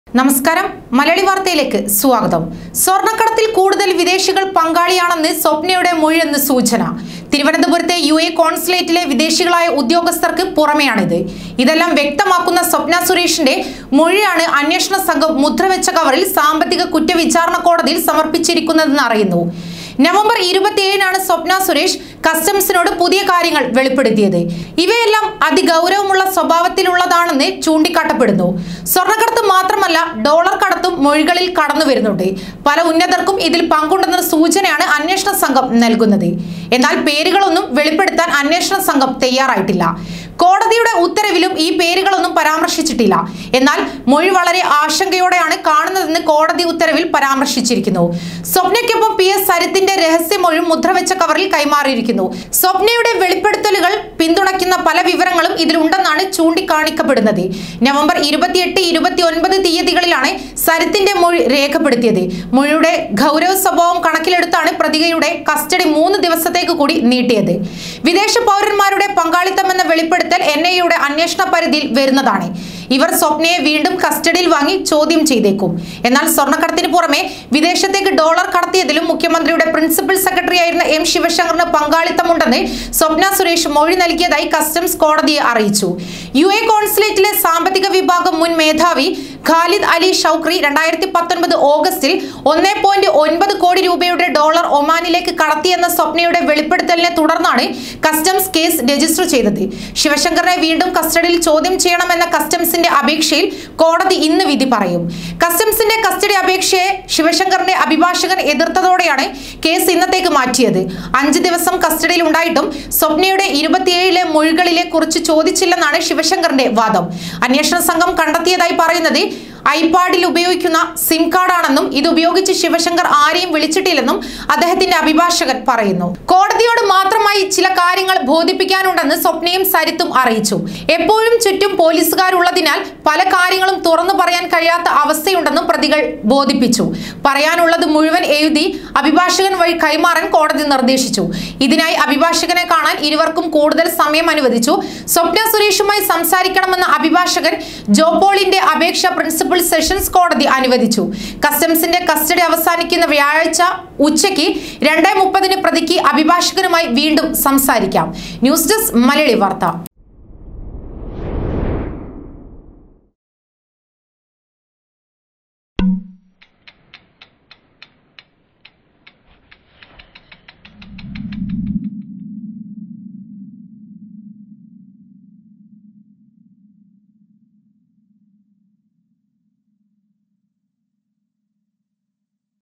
നമസ്കാരം മലയാളി വാർത്തയിലേക്ക് സ്വാഗതം സ്വർണ്ണക്കടത്തിൽ കൂടുതൽ വിദേശികൾ പങ്കാളിയാണെന്ന് സ്വപ്നയുടെ മൊഴിയെന്ന് സൂചന തിരുവനന്തപുരത്തെ യു എ കോൺസുലേറ്റിലെ വിദേശികളായ ഉദ്യോഗസ്ഥർക്ക് പുറമെയാണിത് ഇതെല്ലാം വ്യക്തമാക്കുന്ന സ്വപ്ന സുരേഷിന്റെ മൊഴിയാണ് അന്വേഷണ സംഘം മുദ്രവെച്ച കവറിൽ സാമ്പത്തിക കുറ്റവിചാരണ കോടതിയിൽ സമർപ്പിച്ചിരിക്കുന്നതെന്ന് അറിയുന്നു നവംബർ ഇരുപത്തിയേഴിനാണ് സ്വപ്ന സുരേഷ് കസ്റ്റംസിനോട് പുതിയ കാര്യങ്ങൾ വെളിപ്പെടുത്തിയത് ഇവയെല്ലാം അതിഗൗരവമുള്ള സ്വഭാവത്തിലുള്ളതാണെന്ന് ചൂണ്ടിക്കാട്ടപ്പെടുന്നു സ്വർണ്ണക്കടത്ത് മാത്രമല്ല ഡോളർ കടത്തും മൊഴികളിൽ കടന്നു വരുന്നുണ്ട് പല ഉന്നതർക്കും ഇതിൽ പങ്കുണ്ടെന്ന സൂചനയാണ് അന്വേഷണ സംഘം നൽകുന്നത് എന്നാൽ പേരുകളൊന്നും വെളിപ്പെടുത്താൻ അന്വേഷണ സംഘം തയ്യാറായിട്ടില്ല കോടതിയുടെ ഉത്തരവിലും ഈ പേരുകളൊന്നും പരാമർശിച്ചിട്ടില്ല എന്നാൽ മൊഴി വളരെ ആശങ്കയോടെയാണ് കാണുന്നതെന്ന് കോടതി ഉത്തരവിൽ പരാമർശിച്ചിരിക്കുന്നു സ്വപ്നയ്ക്കൊപ്പം പി എസ് സരിത്തിന്റെ രഹസ്യമൊഴി മുദ്രവെച്ച കവറിൽ കൈമാറിയിരിക്കുന്നു സ്വപ്നയുടെ വെളിപ്പെടുത്തലുകൾ പിന്തുണയ്ക്കുന്ന പല വിവരങ്ങളും ഇതിലുണ്ടെന്നാണ് ചൂണ്ടിക്കാണിക്കപ്പെടുന്നത് നവംബർ ഇരുപത്തിയെട്ട് ഇരുപത്തി ഒൻപത് തീയതികളിലാണ് സരിത്തിന്റെ മൊഴി രേഖപ്പെടുത്തിയത് മൊഴിയുടെ ഗൗരവ സ്വഭാവം കണക്കിലെടുത്താണ് പ്രതികയുടെ കസ്റ്റഡി മൂന്ന് ദിവസത്തേക്ക് കൂടി നീട്ടിയത് വിദേശ പൗരന്മാരുടെ പങ്കാളിത്തം എന്ന വെളിപ്പെടുത്തൽ എൻ ഐയുടെ അന്വേഷണ പരിധിയിൽ വരുന്നതാണ് ഇവർ സ്വപ്നയെ വീണ്ടും കസ്റ്റഡിയിൽ വാങ്ങി ചോദ്യം ചെയ്തേക്കും എന്നാൽ സ്വർണ്ണക്കടത്തിന് പുറമെ വിദേശത്തേക്ക് ഡോളർ കടത്തിയതിലും മുഖ്യമന്ത്രിയുടെ പ്രിൻസിപ്പൽ സെക്രട്ടറി ആയിരുന്ന എം ശിവശങ്കറിന് പങ്കാളിത്തമുണ്ടെന്ന് സ്വപ്ന സുരേഷ് മൊഴി നൽകിയതായി കസ്റ്റംസ് കോടതിയെ അറിയിച്ചു യു എ കോൺസുലേറ്റിലെ സാമ്പത്തിക വിഭാഗം മുൻ മേധാവി ഖാലിദ് അലി ഷൌക്രി രണ്ടായിരത്തി പത്തൊൻപത് ഓഗസ്റ്റിൽ ഒന്നേ പോയിന്റ് ഒൻപത് കോടി രൂപയുടെ ഡോളർ ഒമാനിലേക്ക് കടത്തിയെന്ന സ്വപ്നയുടെ വെളിപ്പെടുത്തലിനെ തുടർന്നാണ് കസ്റ്റംസ് കേസ് രജിസ്റ്റർ ചെയ്തത് ശിവശങ്കറിനെ വീണ്ടും കസ്റ്റഡിയിൽ ചോദ്യം ചെയ്യണമെന്ന കസ്റ്റംസിന്റെ അപേക്ഷയിൽ കോടതി ഇന്ന് വിധി പറയും കസ്റ്റംസിന്റെ കസ്റ്റഡി അപേക്ഷയെ ശിവശങ്കറിന്റെ അഭിഭാഷകൻ എതിർത്തതോടെയാണ് കേസ് ഇന്നത്തേക്ക് മാറ്റിയത് അഞ്ച് ദിവസം കസ്റ്റഡിയിൽ ഉണ്ടായിട്ടും സ്വപ്നയുടെ ഇരുപത്തിയേഴിലെ മൊഴികളിലെ കുറിച്ച് ചോദിച്ചില്ലെന്നാണ് ശിവശങ്കറിന്റെ വാദം അന്വേഷണ സംഘം കണ്ടെത്തിയതായി പറയുന്നത് ഐപാഡിൽ ഉപയോഗിക്കുന്ന സിം കാർഡാണെന്നും ഇത് ഉപയോഗിച്ച് ശിവശങ്കർ ആരെയും വിളിച്ചിട്ടില്ലെന്നും അദ്ദേഹത്തിന്റെ അഭിഭാഷകൻ പറയുന്നു കോടതിയോട് മാത്രമായി ചില കാര്യങ്ങൾ ബോധിപ്പിക്കാനുണ്ടെന്ന് സ്വപ്നയും സരിത്തും അറിയിച്ചു എപ്പോഴും ചുറ്റും പോലീസുകാരുള്ളതിനാൽ പല കാര്യങ്ങളും തുറന്നു പറയാൻ കഴിയാത്ത അവസ്ഥയുണ്ടെന്നും പ്രതികൾ ബോധിപ്പിച്ചു പറയാനുള്ളത് മുഴുവൻ എഴുതി അഭിഭാഷകൻ വഴി കൈമാറാൻ കോടതി നിർദ്ദേശിച്ചു ഇതിനായി അഭിഭാഷകനെ കാണാൻ ഇരുവർക്കും കൂടുതൽ സമയം അനുവദിച്ചു സ്വപ്ന സുരേഷുമായി സംസാരിക്കണമെന്ന അഭിഭാഷകൻ ജോപോളിന്റെ അപേക്ഷ പ്രിൻസിപ്പൽ സെഷൻസ് കോടതി അനുവദിച്ചു കസ്റ്റംസിന്റെ കസ്റ്റഡി അവസാനിക്കുന്ന വ്യാഴാഴ്ച ഉച്ചയ്ക്ക് രണ്ടേ മുപ്പതിന് പ്രതിക്ക് അഭിഭാഷകനുമായി വീണ്ടും സംസാരിക്കാം ന്യൂസ് ഡെസ്ക് മലയാളി വാർത്ത